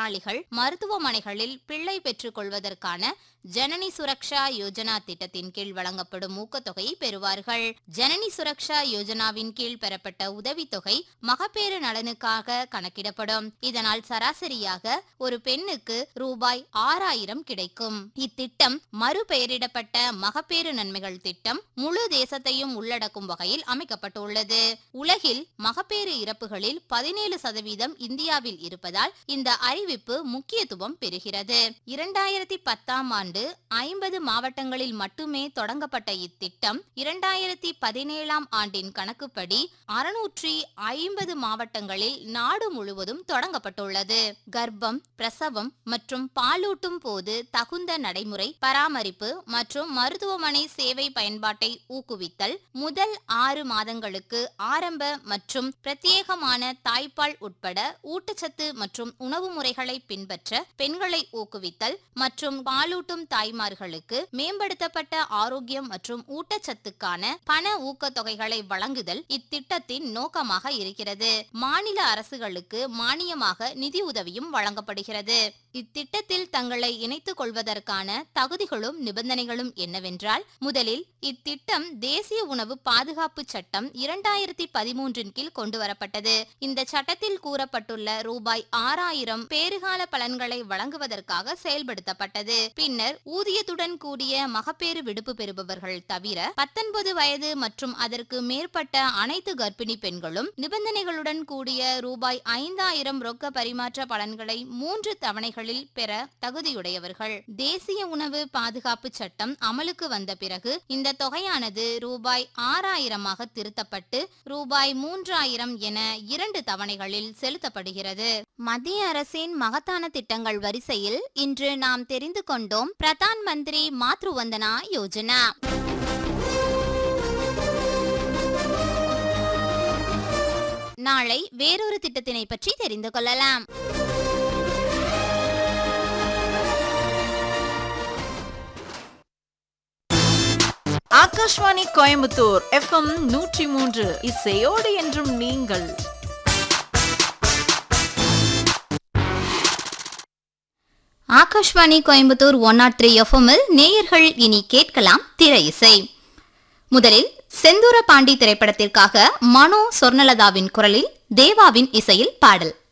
பயனாளிகள் மருத்துவமனைகளில் பிள்ளை பெற்றுக் கொள்வதற்கான ஜனனி சுரக்ஷா யோஜனா திட்டத்தின் கீழ் வழங்கப்படும் ஊக்கத்தொகையை பெறுவார்கள் ஜனனி சுரக்ஷா யோஜனாவின் கீழ் பெறப்பட்ட உதவித்தொகை மகப்பேறு நலனுக்காக கணக்கிடப்படும் இதனால் சராசரியாக ஒரு பெண்ணுக்கு ரூபாய் ஆறாயிரம் கிடைக்கும் இத்திட்டம் மறுபெயரிடப்பட்ட மகப்பேறு நன்மைகள் திட்டம் முழு தேசத்தையும் உள்ளடக்கும் வகையில் அமைக்கப்பட்டுள்ளது உலகில் மகப்பேறு இறப்புகளில் பதினேழு சதவீதம் இந்தியாவில் இருப்பதால் இந்த அறிவிப்பு முக்கியத்துவம் பெறுகிறது இரண்டாயிரத்தி பத்தாம் ஆண்டு ஐம்பது மாவட்டங்களில் மட்டுமே தொடங்கப்பட்ட இத்திட்டம் இரண்டாயிரத்தி பதினேழாம் ஆண்டின் கணக்குப்படி அறுநூற்றி ஐம்பது மாவட்டங்களில் நாடு முழுவதும் தொடங்கப்பட்டுள்ளது கர்ப்பம் பிரசவம் மற்றும் பாலூட்டும் போது தகுந்த நடைமுறை பராமரிப்பு மற்றும் மருத்துவமனை சேவை பயன்பாட்டை ஊக்குவித்தல் முதல் ஆறு மாதங்களுக்கு ஆரம்ப மற்றும் பிரத்யேகமான தாய்ப்பால் உட்பட ஊட்டச்சத்து மற்றும் உணவு முறைகளை பின்பற்ற பெண்களை ஊக்குவித்தல் மற்றும் பாலூட்டும் தாய்மார்களுக்கு மேம்படுத்தப்பட்ட ஆரோக்கியம் மற்றும் ஊட்டச்சத்துக்கான பண ஊக்கத்தொகைகளை வழங்குதல் இத்திட்டத்தின் நோக்கமாக இருக்கிறது மாநில அரசுகளுக்கு மானியமாக நிதி உதவியும் வழங்கப்படுகிறது இத்திட்டத்தில் தங்களை இணைத்துக் கொள்வதற்கான தகுதிகளும் நிபந்தனைகளும் என்னவென்றால் முதலில் இத்திட்டம் தேசிய உணவு பாதுகாப்பு சட்டம் இரண்டாயிரத்தி பதிமூன்றின் கீழ் கொண்டு வரப்பட்டது இந்த சட்டத்தில் கூறப்பட்டுள்ள ரூபாய் ஆறாயிரம் பேறுகால பலன்களை வழங்குவதற்காக செயல்படுத்தப்பட்டது பின்னர் ஊதியத்துடன் கூடிய மகப்பேறு விடுப்பு பெறுபவர்கள் தவிர பத்தொன்பது வயது மற்றும் அதற்கு மேற்பட்ட அனைத்து கர்ப்பிணி பெண்களும் நிபந்தனைகளுடன் கூடிய ரூபாய் ஐந்தாயிரம் ரொக்க பரிமாற்ற பலன்களை மூன்று தவணைகளில் பெற தகுதியுடையவர்கள் தேசிய உணவு பாதுகாப்பு சட்டம் அமலுக்கு வந்த பிறகு இந்த தொகையானது ரூபாய் ஆறாயிரமாக திருத்தப்பட்டு ரூபாய் மூன்றாயிரம் என இரண்டு தவணைகளில் செலுத்தப்படுகிறது மத்திய அரசின் மகத்தான திட்டங்கள் வரிசையில் இன்று நாம் தெரிந்து கொண்டோம் பிரதான் மந்திரி மாத்ரு வந்தனா யோஜனா நாளை வேறொரு திட்டத்தினை பற்றி தெரிந்து கொள்ளலாம் ஆகாஷ்வாணி கோயம்புத்தூர் எஃப்எம் நூற்றி மூன்று இசையோடு என்றும் நீங்கள் Akashvani Coimbatore one nought three எஃப்எம்மில் நேயர்கள் இனி கேட்கலாம் திரை இசை முதலில் செந்தூர பாண்டி திரைப்படத்திற்காக மனோ சொர்ணலதாவின் குரலில் தேவாவின் இசையில் பாடல்